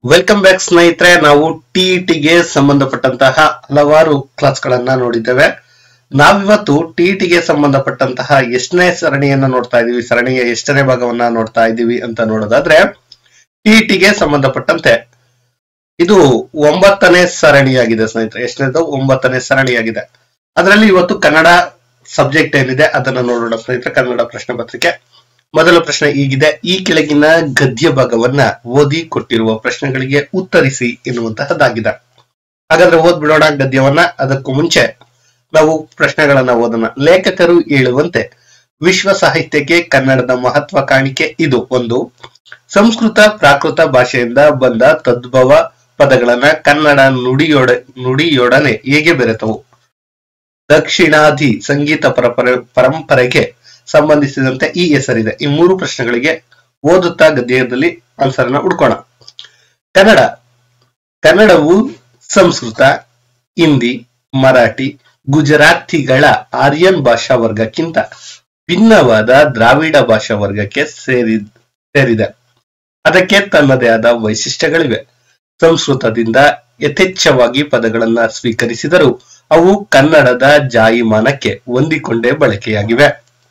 welcome back ಸ್ನೇಹಿತರೆ ನಾವು ಟಿಇಟಿಗೆ ಸಂಬಂಧಪಟ್ಟಂತಹ ಹಲವಾರು ಕ್ಲಾಸ್ಗಳನ್ನ ನೋಡಿದ್ದೇವೆ ನಾವಿವತ್ತು ಟಿಇಟಿಗೆ ಸಂಬಂಧಪಟ್ಟಂತಹ ಎಷ್ಟನೇ ಸರಣಿಯನ್ನ ನೋಡ್ತಾ ಇದೀವಿ ಸರಣಿಯ ಎಷ್ಟನೇ ಭಾಗವನ್ನ ನೋಡ್ತಾ ಇದೀವಿ ಅಂತ ನೋಡೋದಾದ್ರೆ ಟಿಇಟಿಗೆ ಸಂಬಂಧಪಟ್ಟಂತೆ ಇದು ಒಂಬತ್ತನೇ ಸರಣಿಯಾಗಿದೆ ಸ್ನೇಹಿತರೆ ಎಷ್ಟನೇದು ಒಂಬತ್ತನೇ ಸರಣಿಯಾಗಿದೆ ಅದರಲ್ಲಿ ಇವತ್ತು ಕನ್ನಡ ಸಬ್ಜೆಕ್ಟ್ ಏನಿದೆ ಅದನ್ನ ನೋಡೋಣ ಸ್ನೇಹಿತರೆ ಕನ್ನಡ ಪ್ರಶ್ನೆ ಪತ್ರಿಕೆ ಮೊದಲ ಪ್ರಶ್ನೆ ಹೀಗಿದೆ ಈ ಕೆಳಗಿನ ಗದ್ಯ ಭಾಗವನ್ನ ಓದಿ ಕೊಟ್ಟಿರುವ ಪ್ರಶ್ನೆಗಳಿಗೆ ಉತ್ತರಿಸಿ ಎನ್ನುವಂತಹದ್ದಾಗಿದೆ ಹಾಗಾದ್ರೆ ಓದ್ಬಿಡೋಣ ಗದ್ಯವನ್ನ ಅದಕ್ಕೂ ಮುಂಚೆ ನಾವು ಪ್ರಶ್ನೆಗಳನ್ನ ಓದೋಣ ಲೇಖಕರು ಹೇಳುವಂತೆ ವಿಶ್ವ ಸಾಹಿತ್ಯಕ್ಕೆ ಕನ್ನಡದ ಮಹತ್ವ ಕಾಣಿಕೆ ಇದು ಒಂದು ಸಂಸ್ಕೃತ ಪ್ರಾಕೃತ ಭಾಷೆಯಿಂದ ಬಂದ ತದ್ಭವ ಪದಗಳನ್ನ ಕನ್ನಡ ನುಡಿಯೊಡ ನುಡಿಯೊಡನೆ ಹೇಗೆ ಬೆರೆತವು ದಕ್ಷಿಣಾದಿ ಸಂಗೀತ ಪರಂಪರೆ ಪರಂಪರೆಗೆ ಸಂಬಂಧಿಸಿದಂತೆ ಈ ಹೆಸರಿದೆ ಈ ಮೂರು ಪ್ರಶ್ನೆಗಳಿಗೆ ಓದುತ್ತಾ ಗದ್ಯದಲ್ಲಿ ಆನ್ಸರ್ ಅನ್ನ ಹುಡ್ಕೋಣ ಕನ್ನಡ ಕನ್ನಡವು ಸಂಸ್ಕೃತ ಹಿಂದಿ ಮರಾಠಿ ಗುಜರಾತಿಗಳ ಆರ್ಯನ್ ಭಾಷಾ ವರ್ಗಕ್ಕಿಂತ ಭಿನ್ನವಾದ ದ್ರಾವಿಡ ಭಾಷಾ ವರ್ಗಕ್ಕೆ ಸೇರಿ ಸೇರಿದೆ ಅದಕ್ಕೆ ತನ್ನದೇ ಆದ ವೈಶಿಷ್ಟ್ಯಗಳಿವೆ ಸಂಸ್ಕೃತದಿಂದ ಯಥೇಚ್ಛವಾಗಿ ಪದಗಳನ್ನ ಸ್ವೀಕರಿಸಿದರೂ ಅವು ಕನ್ನಡದ ಜಾಯಿಮಾನಕ್ಕೆ ಹೊಂದಿಕೊಂಡೇ ಬಳಕೆಯಾಗಿವೆ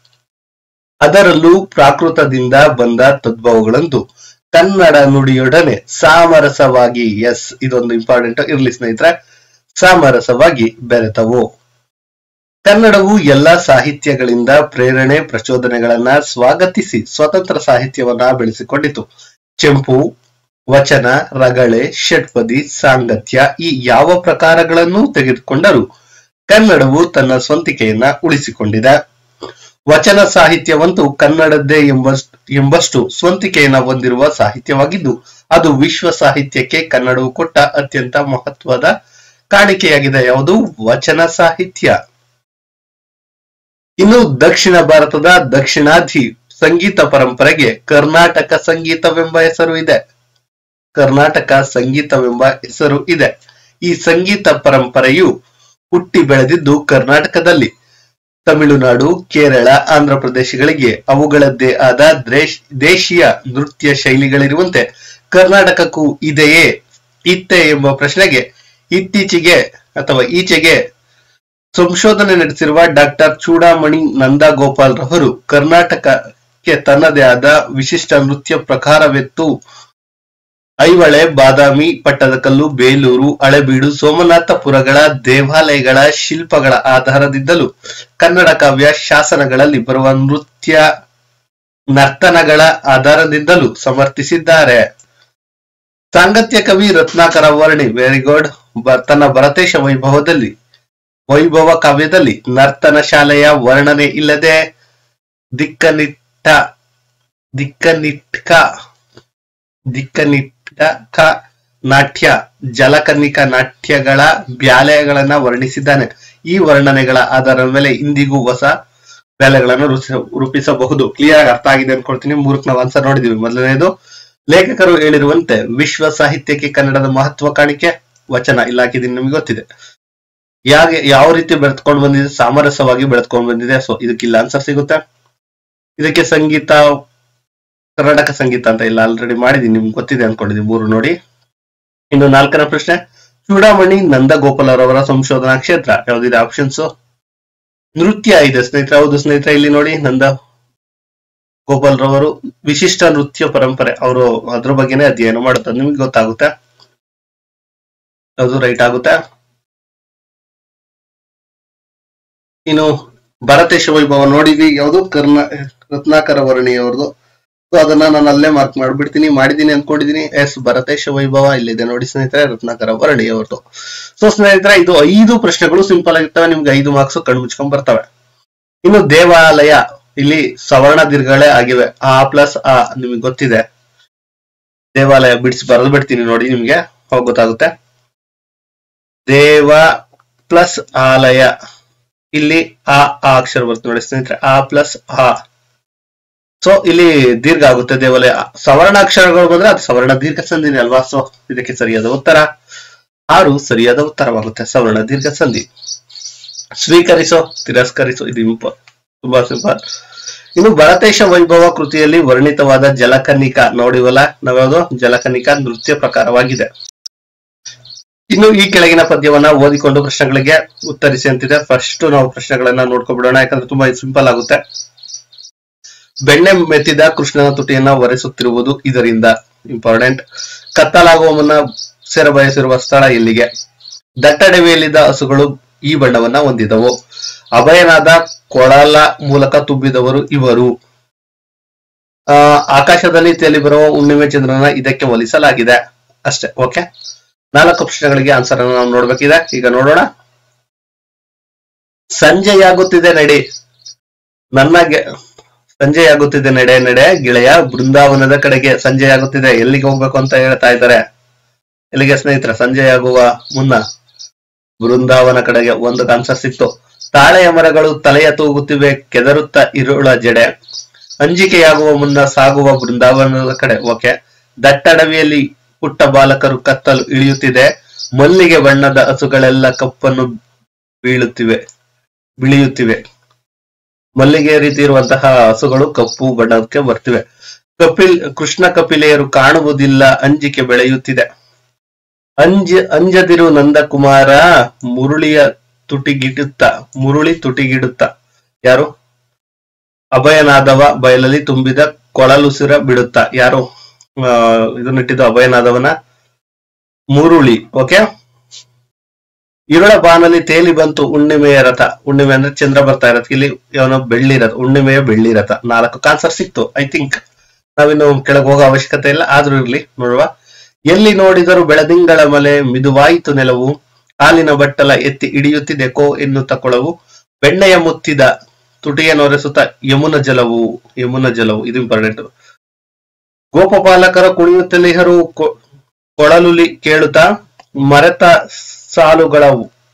ಅದರಲ್ಲೂ ಪ್ರಾಕೃತದಿಂದ ಬಂದ ತದ್ಭವಗಳಂತೂ ಕನ್ನಡ ನುಡಿಯೊಡನೆ ಸಾಮರಸವಾಗಿ ಎಸ್ ಇದೊಂದು ಇಂಪಾರ್ಟೆಂಟ್ ಇರ್ಲಿ ಸ್ನೇಹಿತರೆ ಸಾಮರಸವಾಗಿ ಬೆರೆತವು ಕನ್ನಡವು ಎಲ್ಲ ಸಾಹಿತ್ಯಗಳಿಂದ ಪ್ರೇರಣೆ ಪ್ರಚೋದನೆಗಳನ್ನ ಸ್ವಾಗತಿಸಿ ಸ್ವತಂತ್ರ ಸಾಹಿತ್ಯವನ್ನ ಬೆಳೆಸಿಕೊಂಡಿತು ಚೆಂಪು ವಚನ ರಗಳೆ ಷಟ್ಪದಿ ಸಾಂಗತ್ಯ ಈ ಯಾವ ಪ್ರಕಾರಗಳನ್ನು ತೆಗೆದುಕೊಂಡರೂ ಕನ್ನಡವು ತನ್ನ ಸ್ವಂತಿಕೆಯನ್ನ ಉಳಿಸಿಕೊಂಡಿದೆ ವಚನ ಸಾಹಿತ್ಯವಂತೂ ಕನ್ನಡದ್ದೇ ಎಂಬಷ್ಟು ಎಂಬಷ್ಟು ಸ್ವಂತಿಕೆಯನ್ನ ಹೊಂದಿರುವ ಸಾಹಿತ್ಯವಾಗಿದ್ದು ಅದು ವಿಶ್ವ ಸಾಹಿತ್ಯಕ್ಕೆ ಕನ್ನಡವು ಕೊಟ್ಟ ಅತ್ಯಂತ ಮಹತ್ವದ ಕಾಣಿಕೆಯಾಗಿದೆ ಯಾವುದು ವಚನ ಸಾಹಿತ್ಯ ಇನ್ನು ದಕ್ಷಿಣ ಭಾರತದ ದಕ್ಷಿಣಾದಿ ಸಂಗೀತ ಪರಂಪರೆಗೆ ಕರ್ನಾಟಕ ಸಂಗೀತವೆಂಬ ಹೆಸರು ಇದೆ ಕರ್ನಾಟಕ ಸಂಗೀತವೆಂಬ ಹೆಸರು ಇದೆ ಈ ಸಂಗೀತ ಪರಂಪರೆಯು ಹುಟ್ಟಿ ಬೆಳೆದಿದ್ದು ಕರ್ನಾಟಕದಲ್ಲಿ ತಮಿಳುನಾಡು ಕೇರಳ ಆಂಧ್ರ ಪ್ರದೇಶಗಳಿಗೆ ಅವುಗಳದ್ದೇ ಆದ ದೇಶ್ ದೇಶೀಯ ನೃತ್ಯ ಶೈಲಿಗಳಿರುವಂತೆ ಕರ್ನಾಟಕಕ್ಕೂ ಇದೆಯೇ ಇತ್ತೆ ಎಂಬ ಪ್ರಶ್ನೆಗೆ ಇತ್ತೀಚೆಗೆ ಅಥವಾ ಈಚೆಗೆ ಸಂಶೋಧನೆ ನಡೆಸಿರುವ ಡಾಕ್ಟರ್ ಚೂಡಾಮಣಿ ನಂದಗೋಪಾಲ್ ರವರು ಕರ್ನಾಟಕಕ್ಕೆ ತನ್ನದೇ ಆದ ವಿಶಿಷ್ಟ ನೃತ್ಯ ಪ್ರಕಾರವೆತ್ತು ಐಹೊಳೆ ಬಾದಾಮಿ ಪಟ್ಟದಕಲ್ಲು ಬೇಲೂರು ಹಳೆಬೀಡು ಸೋಮನಾಥಪುರಗಳ ದೇವಾಲಯಗಳ ಶಿಲ್ಪಗಳ ಆಧಾರದಿಂದಲೂ ಕನ್ನಡ ಕಾವ್ಯ ಶಾಸನಗಳಲ್ಲಿ ಬರುವ ನೃತ್ಯ ನರ್ತನಗಳ ಆಧಾರದಿಂದಲೂ ಸಮರ್ಥಿಸಿದ್ದಾರೆ ಸಾಂಗತ್ಯ ಕವಿ ರತ್ನಾಕರ ವರ್ಣಿ ವೆರಿ ಗುಡ್ ತನ್ನ ಭರತೇಶ ವೈಭವದಲ್ಲಿ ವೈಭವ ಕಾವ್ಯದಲ್ಲಿ ನರ್ತನ ಶಾಲೆಯ ವರ್ಣನೆ ಇಲ್ಲದೆ ದಿಕ್ಕನಿಟ್ಟ ದಿಕ್ಕನಿಟ್ಕ ದಿಕ್ಕನಿಟ್ಕ ನಾಟ್ಯ ಜಲಕನ್ನಿಕ ನಾಟ್ಯಗಳ ಬ್ಯಾಲೆಗಳನ್ನ ವರ್ಣಿಸಿದ್ದಾನೆ ಈ ವರ್ಣನೆಗಳ ಆಧಾರದ ಮೇಲೆ ಇಂದಿಗೂ ಹೊಸ ಬ್ಯಾಲೆಗಳನ್ನು ರೂಪಿಸಬಹುದು ಕ್ಲಿಯರ್ ಆಗಿ ಅರ್ಥ ಆಗಿದೆ ಅನ್ಕೊಳ್ತೀನಿ ಮೂರಕ್ಕೆ ನಾವು ಆನ್ಸರ್ ನೋಡಿದೀವಿ ಮೊದಲನೇದು ಲೇಖಕರು ಹೇಳಿರುವಂತೆ ವಿಶ್ವ ಸಾಹಿತ್ಯಕ್ಕೆ ಕನ್ನಡದ ಮಹತ್ವ ಕಾಣಿಕೆ ವಚನ ಇಲ್ಲ ಹಾಕಿದ್ದೀನಿ ನಿಮ್ಗೆ ಗೊತ್ತಿದೆ ಯಾಗೆ ಯಾವ ರೀತಿ ಬೆಳೆದ್ಕೊಂಡು ಬಂದಿದೆ ಸಾಮರಸ್ಯವಾಗಿ ಬೆಳೆದ್ಕೊಂಡು ಬಂದಿದೆ ಸೊ ಇದಕ್ಕಿಲ್ಲ ಆನ್ಸರ್ ಸಿಗುತ್ತೆ ಇದಕ್ಕೆ ಸಂಗೀತ ಕರ್ನಾಟಕ ಸಂಗೀತ ಅಂತ ಇಲ್ಲ ಆಲ್ರೆಡಿ ಮಾಡಿದೀನಿ ನಿಮ್ಗೆ ಗೊತ್ತಿದೆ ಅನ್ಕೊಂಡಿದೀನಿ ಮೂರು ನೋಡಿ ಇನ್ನು ನಾಲ್ಕನೇ ಪ್ರಶ್ನೆ ಚೂಡಾಮಣಿ ನಂದಗೋಪಾಲರವರ ಸಂಶೋಧನಾ ಕ್ಷೇತ್ರ ಯಾವ್ದಿದೆ ಆಪ್ಷನ್ಸ್ ನೃತ್ಯ ಇದೆ ಸ್ನೇಹಿತರೆ ಹೌದು ಸ್ನೇಹಿತರೆ ಇಲ್ಲಿ ನೋಡಿ ನಂದ ಗೋಪಾಲ್ ರವರು ವಿಶಿಷ್ಟ ನೃತ್ಯ ಪರಂಪರೆ ಅವರು ಅದ್ರ ಬಗ್ಗೆನೇ ಅಧ್ಯಯನ ಮಾಡುತ್ತಾರೆ ನಿಮ್ಗೆ ಗೊತ್ತಾಗುತ್ತೆ ಅದು ರೈಟ್ ಆಗುತ್ತೆ ಇನ್ನು ಭರತೇಶ ವೈಭವ ನೋಡಿದ್ವಿ ಯಾವುದು ಕರ್ನಾ ರತ್ನಾಕರ ವರ್ಣಿಯವ್ರದ್ದು ಸೊ ಅದನ್ನ ನಾನು ಅಲ್ಲೇ ಮಾರ್ಕ್ ಮಾಡ್ಬಿಡ್ತೀನಿ ಮಾಡಿದೀನಿ ಅನ್ಕೊಂಡಿದೀನಿ ಎಸ್ ಭರತೇಶ ವೈಭವ ಇಲ್ಲಿದೆ ನೋಡಿ ಸ್ನೇಹಿತರೆ ರತ್ನಾಕರ ವರ್ಣಿ ಅವ್ರದ್ದು ಸೊ ಸ್ನೇಹಿತರೆ ಇದು ಐದು ಪ್ರಶ್ನೆಗಳು ಸಿಂಪಲ್ ಆಗಿರ್ತವೆ ನಿಮ್ಗೆ ಐದು ಮಾರ್ಕ್ಸ್ ಕಣ್ಣು ಮುಚ್ಕೊಂಡ್ ಬರ್ತವೆ ಇನ್ನು ದೇವಾಲಯ ಇಲ್ಲಿ ಸವರ್ಣ ದೀರ್ಘಗಳೇ ಆಗಿವೆ ಆ ಪ್ಲಸ್ ಆ ನಿಮ್ಗೆ ಗೊತ್ತಿದೆ ದೇವಾಲಯ ಬಿಡಿಸಿ ಬರೆದು ಬಿಡ್ತೀನಿ ನೋಡಿ ನಿಮ್ಗೆ ಹೋಗಿ ಗೊತ್ತಾಗುತ್ತೆ ದೇವ ಪ್ಲಸ್ ಆಲಯ ಇಲ್ಲಿ ಆ ಆ ಅಕ್ಷರ ಬರುತ್ತೆ ನೋಡಿ ಸ್ನೇಹಿತರೆ ಆ ಪ್ಲಸ್ ಆ ಸೊ ಇಲ್ಲಿ ದೀರ್ಘ ಆಗುತ್ತೆ ದೇವಾಲಯ ಸವರ್ಣ ಅಕ್ಷರಗಳು ಬಂದ್ರೆ ಅದು ಸವರ್ಣ ದೀರ್ಘ ಸಂಧಿನಿ ಅಲ್ವಾ ಸೊ ಇದಕ್ಕೆ ಸರಿಯಾದ ಉತ್ತರ ಆರು ಸರಿಯಾದ ಉತ್ತರವಾಗುತ್ತೆ ಸವರ್ಣ ದೀರ್ಘ ಸಂಧಿ ಸ್ವೀಕರಿಸೋ ತಿರಸ್ಕರಿಸೋ ಇದು ಇಂಪ ತುಂಬಾ ಸಿಂಪಲ್ ಇನ್ನು ಭರತೇಶ ವೈಭವ ಕೃತಿಯಲ್ಲಿ ವರ್ಣಿತವಾದ ಜಲಕನ್ನಿಕ ನೋಡಿವಲ್ಲ ನಾವ್ಯಾವುದು ಜಲಕನ್ನಿಕ ನೃತ್ಯ ಪ್ರಕಾರವಾಗಿದೆ ಇನ್ನು ಈ ಕೆಳಗಿನ ಪದ್ಯವನ್ನ ಓದಿಕೊಂಡು ಪ್ರಶ್ನೆಗಳಿಗೆ ಉತ್ತರಿಸಿ ಅಂತಿದೆ ಫಸ್ಟ್ ನಾವು ಪ್ರಶ್ನೆಗಳನ್ನ ನೋಡ್ಕೊಬಿಡೋಣ ಯಾಕಂದ್ರೆ ತುಂಬಾ ಸಿಂಪಲ್ ಆಗುತ್ತೆ ಬೆಣ್ಣೆ ಮೆತ್ತಿದ ಕೃಷ್ಣನ ತುಟಿಯನ್ನ ಒರೆಸುತ್ತಿರುವುದು ಇದರಿಂದ ಇಂಪಾರ್ಟೆಂಟ್ ಕತ್ತಲಾಗುವ ಮುನ್ನ ಸೇರ ಬಯಸಿರುವ ಸ್ಥಳ ಎಲ್ಲಿಗೆ ದಟ್ಟಡವಿಯಲ್ಲಿದ್ದ ಹಸುಗಳು ಈ ಬಣ್ಣವನ್ನ ಹೊಂದಿದವು ಅಭಯನಾದ ಕೊಳಲ ಮೂಲಕ ತುಂಬಿದವರು ಇವರು ಆ ಆಕಾಶದಲ್ಲಿ ತೇಲಿ ಬರುವ ಹುಣ್ಣಿಮೆ ಚಂದ್ರನ ಇದಕ್ಕೆ ಹೋಲಿಸಲಾಗಿದೆ ಅಷ್ಟೇ ಓಕೆ ನಾಲ್ಕು ಪ್ರಶ್ನೆಗಳಿಗೆ ಆನ್ಸರ್ ಅನ್ನು ನಾವು ನೋಡ್ಬೇಕಿದೆ ಈಗ ನೋಡೋಣ ಸಂಜೆಯಾಗುತ್ತಿದೆ ನಡಿ ನನ್ನ ಗೆ- ಸಂಜೆಯಾಗುತ್ತಿದೆ ನಡೆ ನಡೆ ಗೆಳೆಯ ಬೃಂದಾವನದ ಕಡೆಗೆ ಸಂಜೆಯಾಗುತ್ತಿದೆ ಎಲ್ಲಿಗೆ ಹೋಗ್ಬೇಕು ಅಂತ ಹೇಳ್ತಾ ಇದ್ದಾರೆ ಎಲ್ಲಿಗೆ ಸ್ನೇಹಿತರ ಸಂಜೆಯಾಗುವ ಮುನ್ನ ಬೃಂದಾವನ ಕಡೆಗೆ ಒಂದು ಆನ್ಸರ್ ಸಿಕ್ತು ತಾಳೆಯ ಮರಗಳು ತಲೆಯ ತೂಗುತ್ತಿವೆ ಕೆದರುತ್ತ ಇರುಳ ಜಡೆ ಅಂಜಿಕೆಯಾಗುವ ಮುನ್ನ ಸಾಗುವ ಬೃಂದಾವನದ ಕಡೆ ಓಕೆ ದಟ್ಟಡವಿಯಲ್ಲಿ ಪುಟ್ಟ ಬಾಲಕರು ಕತ್ತಲು ಇಳಿಯುತ್ತಿದೆ ಮಲ್ಲಿಗೆ ಬಣ್ಣದ ಹಸುಗಳೆಲ್ಲ ಕಪ್ಪನ್ನು ಬೀಳುತ್ತಿವೆ ಬಿಳಿಯುತ್ತಿವೆ ಮಲ್ಲಿಗೆ ರೀತಿ ಇರುವಂತಹ ಹಸುಗಳು ಕಪ್ಪು ಬಣ್ಣಕ್ಕೆ ಬರ್ತಿವೆ ಕಪಿಲ್ ಕೃಷ್ಣ ಕಪಿಲೆಯರು ಕಾಣುವುದಿಲ್ಲ ಅಂಜಿಕೆ ಬೆಳೆಯುತ್ತಿದೆ ಅಂಜ ಅಂಜದಿರು ನಂದಕುಮಾರ ಮುರುಳಿಯ ತುಟಿಗಿಡುತ್ತ ಮುರುಳಿ ತುಟಿಗಿಡುತ್ತ ಯಾರು ಅಭಯನಾದವ ಬಯಲಲ್ಲಿ ತುಂಬಿದ ಕೊಳಲುಸಿರ ಬಿಡುತ್ತ ಯಾರು ಆ, ಇದನ್ನಿಟ್ಟಿದ್ದು ಅಭಯನಾದವನ ಮುರುಳಿ ಓಕೆ ಇರುಳ ಬಾನಲ್ಲಿ ತೇಲಿ ಬಂತು ಹುಣ್ಣಿಮೆಯ ರಥ ಹುಣ್ಣಿಮೆ ಅಂದ್ರೆ ಚಂದ್ರ ಬರ್ತಾ ಇರತ್ತೆ ಇಲ್ಲಿ ಅವನ ಬೆಳ್ಳಿ ರಥ ಹುಣ್ಣಿಮೆಯ ಬೆಳ್ಳಿ ರಥ ನಾಲ್ಕು ಕಾನ್ಸರ್ ಸಿಕ್ತು ಐ ಥಿಂಕ್ ನಾವಿನ್ನು ಕೆಳಗೆ ಹೋಗೋ ಅವಶ್ಯಕತೆ ಇಲ್ಲ ಆದ್ರೂ ಇರ್ಲಿ ನೋಡುವ ಎಲ್ಲಿ ನೋಡಿದರೂ ಬೆಳದಿಂಗಳ ಮಲೆ ಮಿದುವಾಯಿತು ನೆಲವು ಹಾಲಿನ ಬಟ್ಟಲ ಎತ್ತಿ ಹಿಡಿಯುತ್ತಿದೆ ಕೋ ಎನ್ನುತ್ತ ಕೊಳವು ಬೆಣ್ಣೆಯ ಮುತ್ತಿದ ತುಟಿಯ ನೊರೆಸುತ್ತ ಯಮುನ ಜಲವು ಯಮುನ ಜಲವು ಇದು ಇಂಪಾರ್ಟೆಂಟ್ ಗೋಪಪಾಲಕರ ಕುಣಿಯುತ್ತಲಿಹರು ಕೊ- ಕೊಳಲುಲಿ ಕೇಳುತ್ತಾ ಮರೆತ ಸಾಲುಗಳ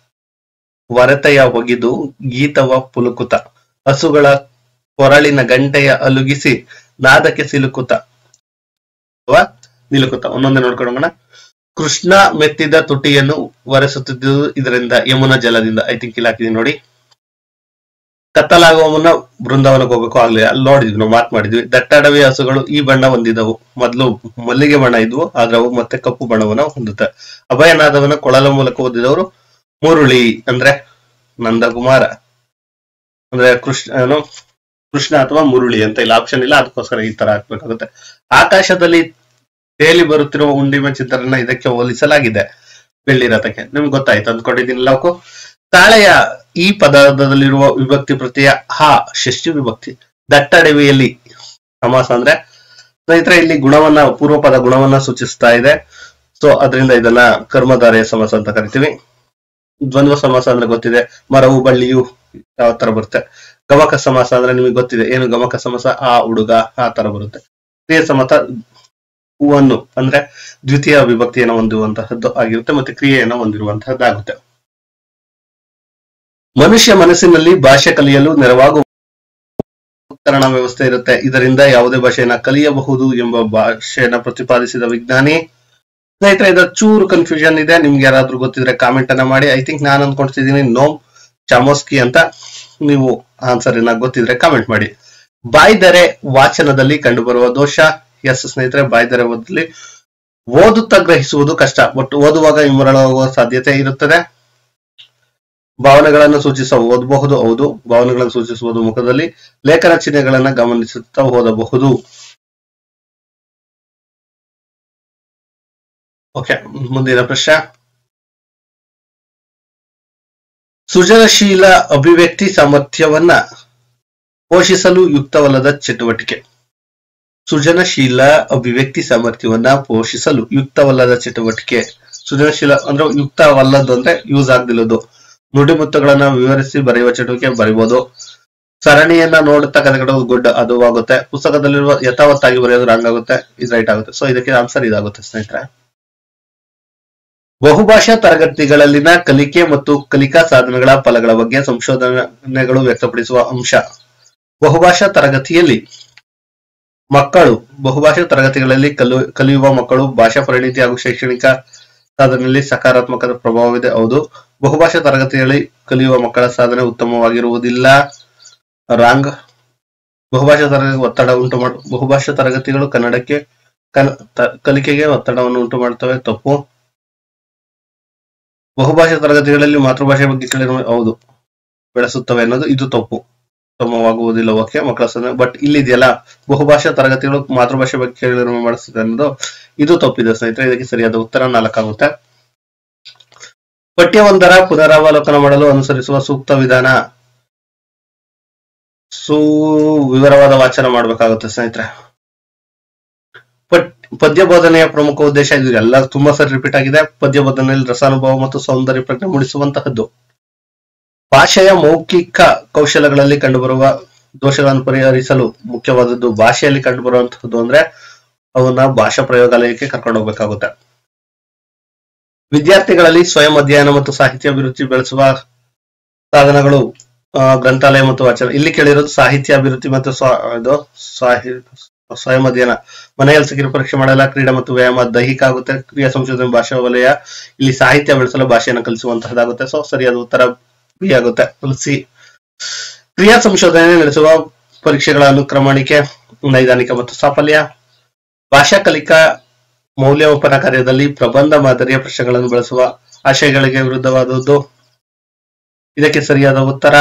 ವರತೆಯ ಒಗಿದು ಗೀತವ ಪುಲುಕುತ ಹಸುಗಳ ಕೊರಳಿನ ಗಂಟೆಯ ಅಲುಗಿಸಿ ನಾದಕ್ಕೆ ಸಿಲುಕುತ ಅಥವಾ ನಿಲುಕುತ ಒಂದೊಂದೇ ನೋಡ್ಕೊಳ್ಳೋಣ ಕೃಷ್ಣ ಮೆತ್ತಿದ ತುಟಿಯನ್ನು ಒರೆಸುತ್ತಿದ್ದು ಇದರಿಂದ ಯಮುನ ಜಲದಿಂದ ಐ ಥಿಂಕ್ ಇಲ್ಲಿ ಹಾಕಿದೀನಿ ನೋಡಿ ಕತ್ತಲಾಗುವ ಮುನ್ನ ಬೃಂದಾವನಕ್ಕೆ ಹೋಗ್ಬೇಕು ಆಗ್ಲಿ ಅಲ್ಲಿ ನೋಡಿದ್ವಿ ನಾವು ಮಾರ್ಕ್ ಮಾಡಿದ್ವಿ ದಟ್ಟಡವಿ ಹಸುಗಳು ಈ ಬಣ್ಣ ಹೊಂದಿದವು ಮೊದಲು ಮಲ್ಲಿಗೆ ಬಣ್ಣ ಇದ್ವು ಆದ್ರೆ ಅವು ಮತ್ತೆ ಕಪ್ಪು ಬಣ್ಣವನ್ನ ಹೊಂದುತ್ತೆ ಅಭಯನಾದವನ ಕೊಳಲ ಮೂಲಕ ಓದಿದವರು ಮುರುಳಿ ಅಂದ್ರೆ ನಂದಕುಮಾರ ಅಂದ್ರೆ ಕೃಷ್ಣ ಏನು ಕೃಷ್ಣ ಅಥವಾ ಮುರುಳಿ ಅಂತ ಇಲ್ಲ ಆಪ್ಷನ್ ಇಲ್ಲ ಅದಕ್ಕೋಸ್ಕರ ಈ ತರ ಹಾಕ್ಬೇಕಾಗುತ್ತೆ ಆಕಾಶದಲ್ಲಿ ತೇಲಿ ಬರುತ್ತಿರುವ ಹುಣ್ಣಿಮೆ ಚಿತ್ರನ ಇದಕ್ಕೆ ಹೋಲಿಸಲಾಗಿದೆ ಬೆಳ್ಳಿ ರಥಕ್ಕೆ ನಿಮ್ಗೆ ಗೊತ್ತಾಯ್ತು ಅಂದ್ಕೊಂಡಿದ್ದೀನಿ ಲವಕು ತಾಳೆಯ ಈ ಪದದಲ್ಲಿರುವ ವಿಭಕ್ತಿ ಪ್ರತ್ಯಯ ಹ ಷಷ್ಠಿ ವಿಭಕ್ತಿ ದಟ್ಟಡವಿಯಲ್ಲಿ ಸಮಾಸ ಅಂದ್ರೆ ಸ್ನೇಹಿತರೆ ಇಲ್ಲಿ ಗುಣವನ್ನ ಪೂರ್ವ ಪದ ಗುಣವನ್ನ ಸೂಚಿಸ್ತಾ ಇದೆ ಸೊ ಅದರಿಂದ ಇದನ್ನ ಕರ್ಮಧಾರೆಯ ಸಮಾಸ ಅಂತ ಕರಿತೀವಿ ದ್ವಂದ್ವ ಸಮಾಸ ಅಂದ್ರೆ ಗೊತ್ತಿದೆ ಮರವು ಬಳ್ಳಿಯು ಯಾವ ತರ ಬರುತ್ತೆ ಗಮಕ ಸಮಾಸ ಅಂದ್ರೆ ನಿಮಗೆ ಗೊತ್ತಿದೆ ಏನು ಗಮಕ ಸಮಾಸ ಆ ಹುಡುಗ ಆ ತರ ಬರುತ್ತೆ ಕ್ರಿಯೆ ಸಮಾಸ ಹೂವನ್ನು ಅಂದ್ರೆ ದ್ವಿತೀಯ ವಿಭಕ್ತಿಯನ್ನು ಹೊಂದಿರುವಂತಹದ್ದು ಆಗಿರುತ್ತೆ ಮತ್ತೆ ಕ್ರಿಯೆಯನ್ನು ಹೊಂದಿರುವಂತಹದ್ದಾಗುತ್ತೆ ಮನುಷ್ಯ ಮನಸ್ಸಿನಲ್ಲಿ ಭಾಷೆ ಕಲಿಯಲು ನೆರವಾಗುವ ಉಪಕರಣ ವ್ಯವಸ್ಥೆ ಇರುತ್ತೆ ಇದರಿಂದ ಯಾವುದೇ ಭಾಷೆಯನ್ನ ಕಲಿಯಬಹುದು ಎಂಬ ಭಾಷೆಯನ್ನ ಪ್ರತಿಪಾದಿಸಿದ ವಿಜ್ಞಾನಿ ಸ್ನೇಹಿತರೆ ಇದು ಚೂರು ಕನ್ಫ್ಯೂಷನ್ ಇದೆ ನಿಮ್ಗೆ ಯಾರಾದ್ರೂ ಗೊತ್ತಿದ್ರೆ ಕಾಮೆಂಟ್ ಅನ್ನ ಮಾಡಿ ಐ ಥಿಂಕ್ ನಾನು ಅನ್ಕೊಳ್ತಿದ್ದೀನಿ ನೋಮ್ ಚಾಮೋಸ್ಕಿ ಅಂತ ನೀವು ಆನ್ಸರ್ ಏನಾಗ ಗೊತ್ತಿದ್ರೆ ಕಾಮೆಂಟ್ ಮಾಡಿ ಬಾಯ್ದರೆ ವಾಚನದಲ್ಲಿ ಕಂಡುಬರುವ ದೋಷ ಎಸ್ ಸ್ನೇಹಿತರೆ ಬಾಯ್ದರೆ ಓದಲ್ಲಿ ಓದುತ್ತಾ ಗ್ರಹಿಸುವುದು ಕಷ್ಟ ಬಟ್ ಓದುವಾಗ ಇಮ್ಮರಳಾಗುವ ಸಾಧ್ಯತೆ ಇರುತ್ತದೆ ಭಾವನೆಗಳನ್ನು ಸೂಚಿಸ ಓದಬಹುದು ಹೌದು ಭಾವನೆಗಳನ್ನು ಸೂಚಿಸುವುದು ಮುಖದಲ್ಲಿ ಲೇಖನ ಚಿಹ್ನೆಗಳನ್ನ ಗಮನಿಸುತ್ತಾ ಓದಬಹುದು ಓಕೆ ಮುಂದಿನ ಪ್ರಶ್ನೆ ಸೃಜನಶೀಲ ಅಭಿವ್ಯಕ್ತಿ ಸಾಮರ್ಥ್ಯವನ್ನ ಪೋಷಿಸಲು ಯುಕ್ತವಲ್ಲದ ಚಟುವಟಿಕೆ ಸೃಜನಶೀಲ ಅಭಿವ್ಯಕ್ತಿ ಸಾಮರ್ಥ್ಯವನ್ನ ಪೋಷಿಸಲು ಯುಕ್ತವಲ್ಲದ ಚಟುವಟಿಕೆ ಸೃಜನಶೀಲ ಅಂದ್ರೆ ಯುಕ್ತವಲ್ಲದ್ದು ಅಂದ್ರೆ ಯೂಸ್ ಆಗ್ದಿಲ್ಲದು ನುಡಿಮುತ್ತುಗಳನ್ನ ವಿವರಿಸಿ ಬರೆಯುವ ಚಟುವಟಿಕೆ ಬರೀಬಹುದು ಸರಣಿಯನ್ನ ನೋಡುತ್ತಾ ಕಥೆಗಳು ಗುಡ್ ಅದು ಆಗುತ್ತೆ ಪುಸ್ತಕದಲ್ಲಿರುವ ಯಥಾವತ್ತಾಗಿ ಬರೆಯೋದು ರಾಂಗ್ ಆಗುತ್ತೆ ಇದು ರೈಟ್ ಆಗುತ್ತೆ ಸೊ ಇದಕ್ಕೆ ಆನ್ಸರ್ ಇದಾಗುತ್ತೆ ಸ್ನೇಹಿತರೆ ಬಹುಭಾಷಾ ತರಗತಿಗಳಲ್ಲಿನ ಕಲಿಕೆ ಮತ್ತು ಕಲಿಕಾ ಸಾಧನಗಳ ಫಲಗಳ ಬಗ್ಗೆ ಸಂಶೋಧನೆಗಳು ವ್ಯಕ್ತಪಡಿಸುವ ಅಂಶ ಬಹುಭಾಷಾ ತರಗತಿಯಲ್ಲಿ ಮಕ್ಕಳು ಬಹುಭಾಷಾ ತರಗತಿಗಳಲ್ಲಿ ಕಲು ಕಲಿಯುವ ಮಕ್ಕಳು ಭಾಷಾ ಪರಿಣಿತಿ ಹಾಗೂ ಶೈಕ್ಷಣಿಕ ಸಾಧನೆಯಲ್ಲಿ ಸಕಾರಾತ್ಮಕ ಪ್ರಭಾವವಿದೆ ಹೌದು ಬಹುಭಾಷಾ ತರಗತಿಯಲ್ಲಿ ಕಲಿಯುವ ಮಕ್ಕಳ ಸಾಧನೆ ಉತ್ತಮವಾಗಿರುವುದಿಲ್ಲ ರಾಂಗ್ ಬಹುಭಾಷಾ ತರಗತಿ ಒತ್ತಡ ಉಂಟು ಮಾಡ ಬಹುಭಾಷಾ ತರಗತಿಗಳು ಕನ್ನಡಕ್ಕೆ ಕನ್- ತ- ಕಲಿಕೆಗೆ ಒತ್ತಡವನ್ನು ಉಂಟು ಮಾಡುತ್ತವೆ ತಪ್ಪು ಬಹುಭಾಷಾ ತರಗತಿಗಳಲ್ಲಿ ಮಾತೃಭಾಷೆ ಬಗ್ಗೆ ಕೇಳಿರುವ ಹೌದು ಬೆಳೆಸುತ್ತವೆ ಅನ್ನೋದು ಇದು ತಪ್ಪು ಉತ್ತಮವಾಗುವುದಿಲ್ಲ ಓಕೆ ಮಕ್ಕಳ ಸನ್ನೆ ಬಟ್ ಇಲ್ಲಿದೆಯಲ್ಲ ಬಹುಭಾಷಾ ತರಗತಿಗಳು ಮಾತೃಭಾಷೆ ಬಗ್ಗೆ ಕೇಳಿರುವ ಮಾಡಿಸುತ್ತೆ ಅನ್ನೋದು ಇದು ತಪ್ಪಿದೆ ಸ್ನೇಹಿತರೆ ಇದಕ್ಕೆ ಸರಿಯಾದ ಉತ್ತರ ನಾಲ್ಕಾಗುತ್ತೆ ಪಠ್ಯವೊಂದರ ಪುನರಾವಲೋಕನ ಮಾಡಲು ಅನುಸರಿಸುವ ಸೂಕ್ತ ವಿಧಾನ ಸು ವಿವರವಾದ ವಾಚನ ಮಾಡಬೇಕಾಗುತ್ತೆ ಸ್ನೇಹಿತರೆ ಪಟ್- ಪದ್ಯ ಬೋಧನೆಯ ಪ್ರಮುಖ ಉದ್ದೇಶ ಇದು ಎಲ್ಲ ತುಂಬಾ ಸರಿ ರಿಪೀಟ್ ಆಗಿದೆ ಪದ್ಯ ಬೋಧನೆಯಲ್ಲಿ ರಸಾನುಭವ ಮತ್ತು ಸೌಂದರ್ಯ ಪ್ರಜ್ಞೆ ಮೂಡಿಸುವಂತಹದ್ದು ಭಾಷೆಯ ಮೌಖಿಕ ಕೌಶಲಗಳಲ್ಲಿ ಕಂಡುಬರುವ ದೋಷಗಳನ್ನು ಪರಿಹರಿಸಲು ಮುಖ್ಯವಾದದ್ದು ಭಾಷೆಯಲ್ಲಿ ಕಂಡುಬರುವಂತಹದ್ದು ಅಂದ್ರೆ ಅವನ್ನ ಭಾಷಾ ಪ್ರಯೋಗಾಲಯಕ್ಕೆ ಕರ್ಕೊಂಡು ಹೋಗ್ಬೇಕಾಗುತ್ತೆ ವಿದ್ಯಾರ್ಥಿಗಳಲ್ಲಿ ಸ್ವಯಂ ಅಧ್ಯಯನ ಮತ್ತು ಸಾಹಿತ್ಯ ಅಭಿರುಚಿ ಬೆಳೆಸುವ ಸಾಧನಗಳು ಆ, ಗ್ರಂಥಾಲಯ ಮತ್ತು ವಾಚನ ಇಲ್ಲಿ ಕೇಳಿರೋದು ಸಾಹಿತ್ಯ ಅಭಿವೃದ್ಧಿ ಮತ್ತು ಸ್ವ ಇದು ಸಾಹಿ ಸ್ವಯಂ ಅಧ್ಯಯನ ಮನೆಯಲ್ಲಿ ಸಿಕ್ಕಿರೋ ಪರೀಕ್ಷೆ ಮಾಡಲ್ಲ ಕ್ರೀಡೆ ಮತ್ತು ವ್ಯಾಯಾಮ ದೈಹಿಕ ಆಗುತ್ತೆ ಕ್ರಿಯಾ ಸಂಶೋಧನೆ ಭಾಷಾ ವಲಯ ಇಲ್ಲಿ ಸಾಹಿತ್ಯ ಬೆಳೆಸಲು ಭಾಷೆಯನ್ನು ಕಲಿಸುವಂತಹದ್ದಾಗುತ್ತೆ ಸೊ ಸರಿಯಾದ ಉತ್ತರ ಬಿ ಆಗುತ್ತೆ ಸಿ ಕ್ರಿಯಾ ಸಂಶೋಧನೆ ನಡೆಸುವ ಪರೀಕ್ಷೆಗಳ ಅನುಕ್ರಮಣಿಕೆ ನೈದಾನಿಕ ಮತ್ತು ಸಾಫಲ್ಯ ಭಾಷಾ ಕಲಿಕಾ ಮೌಲ್ಯಮಾಪನ ಕಾರ್ಯದಲ್ಲಿ ಪ್ರಬಂಧ ಮಾದರಿಯ ಪ್ರಶ್ನೆಗಳನ್ನು ಬಳಸುವ ಆಶಯಗಳಿಗೆ ವಿರುದ್ಧವಾದದ್ದು ಇದಕ್ಕೆ ಸರಿಯಾದ ಉತ್ತರ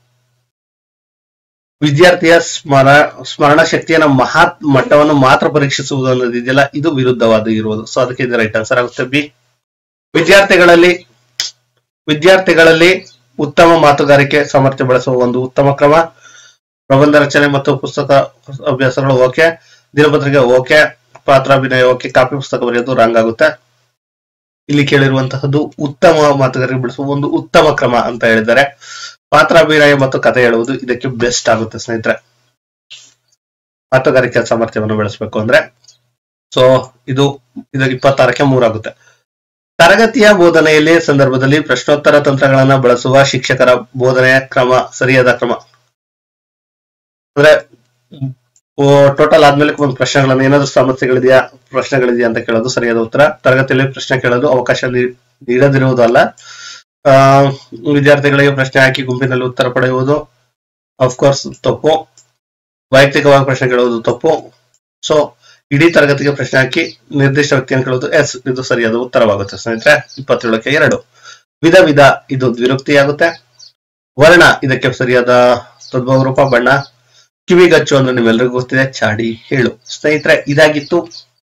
ವಿದ್ಯಾರ್ಥಿಯ ಸ್ಮರ ಸ್ಮರಣ ಶಕ್ತಿಯನ್ನ ಮಹತ್ ಮಟ್ಟವನ್ನು ಮಾತ್ರ ಪರೀಕ್ಷಿಸುವುದು ಅನ್ನೋದಿದೆಯಲ್ಲ ಇದು ವಿರುದ್ಧವಾದ ಇರುವುದು ಸೊ ಅದಕ್ಕೆ ಇದು ರೈಟ್ ಆನ್ಸರ್ ಆಗುತ್ತೆ ಬಿ ವಿದ್ಯಾರ್ಥಿಗಳಲ್ಲಿ ವಿದ್ಯಾರ್ಥಿಗಳಲ್ಲಿ ಉತ್ತಮ ಮಾತುಗಾರಿಕೆ ಸಾಮರ್ಥ್ಯ ಬಳಸುವ ಒಂದು ಉತ್ತಮ ಕ್ರಮ ಪ್ರಬಂಧ ರಚನೆ ಮತ್ತು ಪುಸ್ತಕ ಅಭ್ಯಾಸಗಳು ಓಕೆ ದಿನಪತ್ರಿಕೆ ಓಕೆ ಪಾತ್ರಾಭಿನಯ ಓಕೆ ಕಾಪಿ ಪುಸ್ತಕ ಬರೆಯೋದು ರಾಂಗ್ ಆಗುತ್ತೆ ಇಲ್ಲಿ ಕೇಳಿರುವಂತಹದ್ದು ಉತ್ತಮ ಮಾತುಗಾರಿಕೆ ಬೆಳೆಸುವ ಒಂದು ಉತ್ತಮ ಕ್ರಮ ಅಂತ ಹೇಳಿದ್ದಾರೆ ಪಾತ್ರಾಭಿನಯ ಮತ್ತು ಕಥೆ ಹೇಳುವುದು ಇದಕ್ಕೆ ಬೆಸ್ಟ್ ಆಗುತ್ತೆ ಸ್ನೇಹಿತರೆ ಮಾತುಗಾರಿಕೆ ಸಾಮರ್ಥ್ಯವನ್ನು ಬೆಳೆಸಬೇಕು ಅಂದ್ರೆ ಸೊ ಇದು ಇದು ಇಪ್ಪತ್ತಾರಕ್ಕೆ ಮೂರಾಗುತ್ತೆ ತರಗತಿಯ ಬೋಧನೆಯಲ್ಲಿ ಸಂದರ್ಭದಲ್ಲಿ ಪ್ರಶ್ನೋತ್ತರ ತಂತ್ರಗಳನ್ನ ಬಳಸುವ ಶಿಕ್ಷಕರ ಬೋಧನೆಯ ಕ್ರಮ ಸರಿಯಾದ ಕ್ರಮ ಅಂದ್ರೆ ಟೋಟಲ್ ಆದ್ಮೇಲೆ ಒಂದು ಪ್ರಶ್ನೆಗಳನ್ನ ಏನಾದ್ರು ಸಮಸ್ಯೆಗಳಿದೆಯಾ ಪ್ರಶ್ನೆಗಳಿದೆಯಾ ಅಂತ ಕೇಳೋದು ಸರಿಯಾದ ಉತ್ತರ ತರಗತಿಯಲ್ಲಿ ಪ್ರಶ್ನೆ ಕೇಳೋದು ಅವಕಾಶ ನೀ- ನೀಡದಿರುವುದಲ್ಲ ಆ, ವಿದ್ಯಾರ್ಥಿಗಳಿಗೆ ಪ್ರಶ್ನೆ ಹಾಕಿ ಗುಂಪಿನಲ್ಲಿ ಉತ್ತರ ಪಡೆಯುವುದು ಅಫ್ಕೋರ್ಸ್ ತಪ್ಪು ವೈಯಕ್ತಿಕವಾಗಿ ಪ್ರಶ್ನೆ ಕೇಳುವುದು ತಪ್ಪು ಸೊ ಇಡೀ ತರಗತಿಗೆ ಪ್ರಶ್ನೆ ಹಾಕಿ ನಿರ್ದಿಷ್ಟ ವ್ಯಕ್ತಿಯನ್ನು ಕೇಳುವುದು ಎಸ್ ಇದು ಸರಿಯಾದ ಉತ್ತರವಾಗುತ್ತೆ ಸ್ನೇಹಿತರೆ ಇಪ್ಪತ್ತೇಳಕ್ಕೆ ಎರಡು ವಿಧ ವಿಧ ಇದು ದ್ವಿರುಕ್ತಿಯಾಗುತ್ತೆ ವರ್ಣ ಇದಕ್ಕೆ ಸರಿಯಾದ ತದ್ಭವ ರೂಪ ಬಣ್ಣ ಕಿವಿಗಚ್ಚು ಅಂದ್ರೆ ನಿಮ್ಮೆಲ್ಲರಿಗೂ ಗೊತ್ತಿದೆ ಚಾಡಿ ಹೇಳು ಸ್ನೇಹಿತರೆ ಇದಾಗಿತ್ತು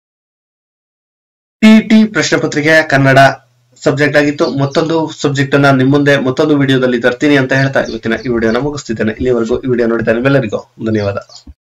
ಟಿ ಟಿ ಪ್ರಶ್ನೆ ಪತ್ರಿಕೆ ಕನ್ನಡ ಸಬ್ಜೆಕ್ಟ್ ಆಗಿತ್ತು ಮತ್ತೊಂದು ಸಬ್ಜೆಕ್ಟ್ ಅನ್ನ ನಿಮ್ ಮುಂದೆ ಮತ್ತೊಂದು ವಿಡಿಯೋದಲ್ಲಿ ತರ್ತೀನಿ ಅಂತ ಹೇಳ್ತಾ ಇವತ್ತಿನ ಈ ವಿಡಿಯೋನ ಮುಗಿಸ್ತಿದ್ದೇನೆ ಇಲ್ಲಿವರೆಗೂ ಈ ವಿಡಿಯೋ ನೋಡಿದ ನಿಮ್ಮೆಲ್ಲರಿಗೂ ಧನ್ಯವಾದ